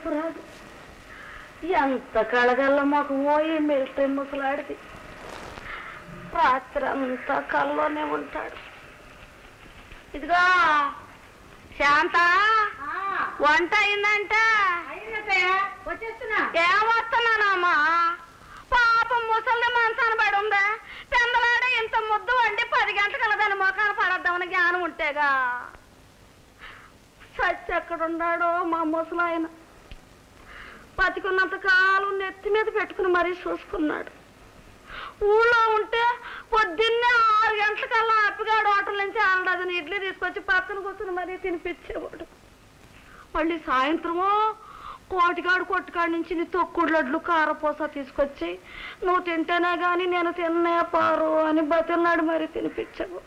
చూపు రాదు ఎంత కళగల్ల మాకు పోయి మిలిటరీ ముసలాడిది రాత్రి అంతా కల్లోనే ఉంటాడు ఇదిగో శాంత వంట అయిందంట వచ్చేస్తున్నా ఏమొస్తున్నానమ్మా పాపం ముసలి మనసాన పడి ఉందా పెందలాడే ఇంత ముద్దు వండి పది గంటల దాని మొఖాన పడద్దామని జ్ఞానం ఉంటేగా సచ్చి ఎక్కడున్నాడో మా ముసలాయన బతికున్నంత కాలం నెత్తి మీద పెట్టుకుని మరీ చూసుకున్నాడు ఊళ్ళో ఉంటే పొద్దున్నే ఆరు గంటలకల్లా అప్పిగాడు హోటల్ నుంచి ఆడదని ఇడ్లీ తీసుకొచ్చి పక్కన కూర్చుని మరీ తినిపించేవాడు మళ్ళీ సాయంత్రమో కోటిగాడు కొట్టుకాడి నుంచి నీ తొక్కుడు లడ్లు కారపూస తీసుకొచ్చి నువ్వు తింటేనే గాని నేను తిన్నే పారు అని బతిన్నాడు మరి తినిపించావు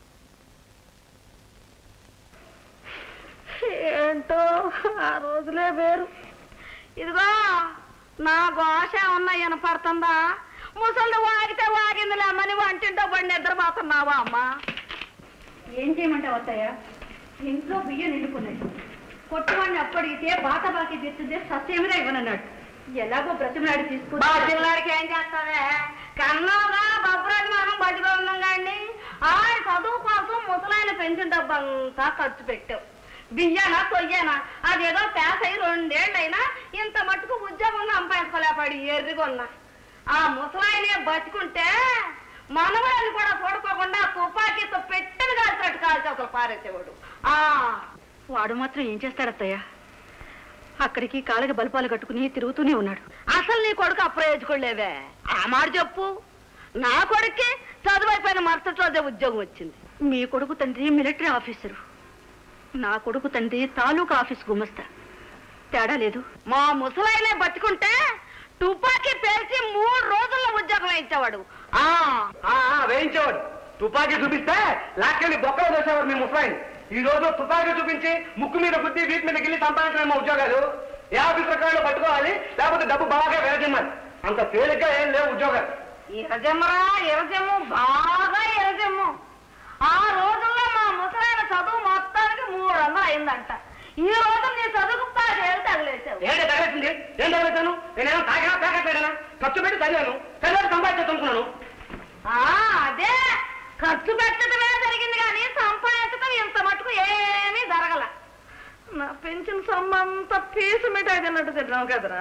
ఏంటో ఆ రోజులే వేరు ఇదిగో నా ఘోష ఉన్న వినపడుతుందా ముసలి వాగితే వాగిందిలే అమ్మని వంటింటో పడి నిద్రపోతున్నావా అమ్మా ఏం చేయమంటావు అత్తయ్య ఇంట్లో బియ్యం నిండుకున్నాయి కొట్టువాడిని అప్పడిగితే బాత బాకి తెచ్చిందే సత్యమిరా ఇవ్వనన్నాడు ఎలాగో బ్రతిమలాడి తీసుకుని మా పిల్లాడికి ఏం చేస్తావే కన్నాగా బొబ్బరాజు మనం బతిగా ఉన్నాం కానీ ఆయన చదువు కోసం ముసలాయన పెంచిన డబ్బంతా ఖర్చు పెట్టావు బియ్యానా కొయ్యానా అదేదో పేస అయి రెండేళ్ళైనా ఇంత మట్టుకు ఉద్యోగం సంపాదించుకోలేపాడు ఎర్రిగొన్నా ఆ ముసలాయనే బతికుంటే మనవాళ్ళని కూడా చూడుకోకుండా తుపాకీతో పెట్టిన కాల్చినట్టు కాల్చి అసలు పారేసేవాడు ఆ వాడు మాత్రం ఏం చేస్తాడు అత్తయ్య అక్కడికి కాళ్ళకి బల్పాలు కట్టుకుని తిరుగుతూనే ఉన్నాడు అసలు నీ కొడుకు అప్రయోజకులేవే ఆ మాట చెప్పు నా కొడుక్కి చదువు అయిపోయిన మరుసటి రోజే ఉద్యోగం వచ్చింది మీ కొడుకు తండ్రి మిలిటరీ ఆఫీసరు నా కొడుకు తండ్రి తాలూకా ఆఫీస్ గుమస్తా తేడా లేదు మా ముసలాయనే బతుకుంటే తుపాకీ పేల్చి మూడు రోజుల్లో ఉద్యోగం ఇచ్చేవాడు ఆ ఆ, ఆ, వేయించేవాడు తుపాకీ చూపిస్తే లాక్కెళ్ళి బొక్కలు వేసేవాడు మీ ముసలాయిని ఈ రోజు తుపాకీ చూపించి ముక్కు మీద గుద్ది వీటి మీద గిల్లి సంపాదించడం మా ఉద్యోగాలు ఏ ఆఫీస్ ప్రకారంలో పట్టుకోవాలి లేకపోతే డబ్బు బాగా వేరజిమ్మాలి అంత తేలిగ్గా ఏం లేవు ఉద్యోగాలు ఇరజమ్మరా ఇరజమ్ము బాగా ఇరజమ్ము ఆ రోజుల్లో మా ముసలాయన చదువు మొత్తానికి మూడు వందలు అయిందంట ఈ రోజు నీ చదువుకు పదేళ్ళు తగిలేసావు ఏంటి తగలేసింది ఏం తగలేసాను నేనేమో తాగినా తాగట్లేదనా ఖర్చు పెట్టి చదివాను చదివాను సంపాదించుకున్నాను ఆ అదే ఖర్చు పెట్టడమే జరిగింది కానీ సంపాదించడం ఇంత మటుకు ఏమీ జరగల నా పెన్షన్ సొమ్మంతా పీసు మిఠాయి తిన్నట్టు తిన్నావు కదరా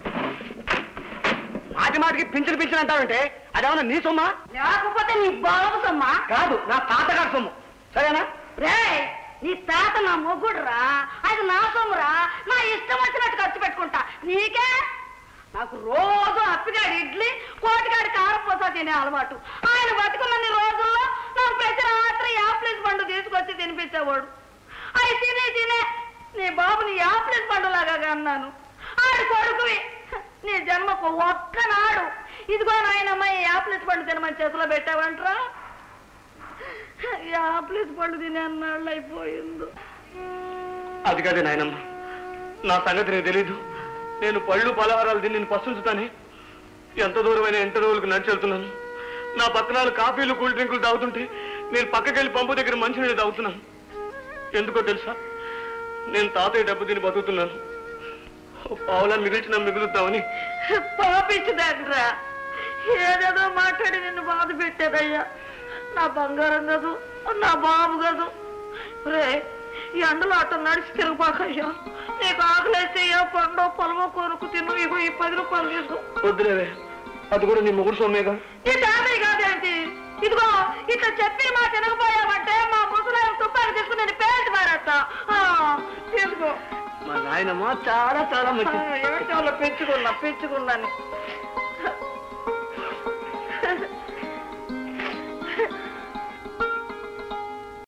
మాటి మాటికి పింఛను పింఛను అంటావంటే అదేమన్నా నీ సొమ్మా లేకపోతే నీ బాబు సొమ్మా కాదు నా తాతగారి సొమ్ము సరేనా రే నీ తాత నా మొగుడురా అది నా సొమ్మురా నా ఇష్టం వచ్చినట్టు ఖర్చు పెట్టుకుంటా నీకే నాకు రోజు అప్పిగాడి ఇడ్లీ కోటిగాడి కారపూస తినే అలవాటు ఆయన బతుకున్నన్ని రోజుల్లో నాకు ప్రతి రాత్రి యాప్లీస్ పండు తీసుకొచ్చి తినిపించేవాడు అవి తినే తినే నీ బాబుని యాప్లీస్ పండులాగా అన్నాను ఆడి కొడుకువి నీ జన్మకు ఒక్కనాడు ఇదిగో నాయనమ్మ ఈ యాప్లీస్ పండు తినమని చేతిలో పెట్టావంటరా యాప్లీస్ పండు తినే అన్నాళ్ళు అయిపోయింది అది కాదే నాయనమ్మ నా సంగతి నీకు తెలీదు నేను పళ్ళు పలహారాలు తిని నేను పస్తుంచుతానే ఎంత దూరమైన ఎంత రోజులకు నడిచి వెళ్తున్నాను నా పక్కనాలు కాఫీలు కూల్ డ్రింకులు తాగుతుంటే నేను పక్కకెళ్ళి పంపు దగ్గర మంచినీళ్ళు తాగుతున్నాను ఎందుకో తెలుసా నేను తాతయ్య డబ్బు తిని బతుకుతున్నాను ఓ పావులా మిగిల్చిన మిగులుతామని పాపించదండ్రా ఏదేదో మాట్లాడి నిన్ను బాధ పెట్టేదయ్యా నా బంగారం కదూ నా బాబు కదూ రే ఈ ఎండలో అట్ట నడిచి తిరగబాకయ్యా నీకు ఆకలేస్తే ఏ పండో పొలమో కొనుక్కు తిను ఇగో ఈ పది రూపాయలు తీసుకో వద్దులేవే అది కూడా నీ మొగుడు సొమ్మేగా ఈ తాతయ్య కాదేంటి ఇదిగో ఇట్లా చెప్పి మా తినకపోయావంటే మా ముసలాయన తుప్పాకి తీసుకుని నేను పేరు మారేస్తా ఆ, తీసుకో మా నాయనమ్మ చాలా చాలా ఆ, మంచిది ఏంటో అలా పెంచుకున్నా పెంచుకున్నాను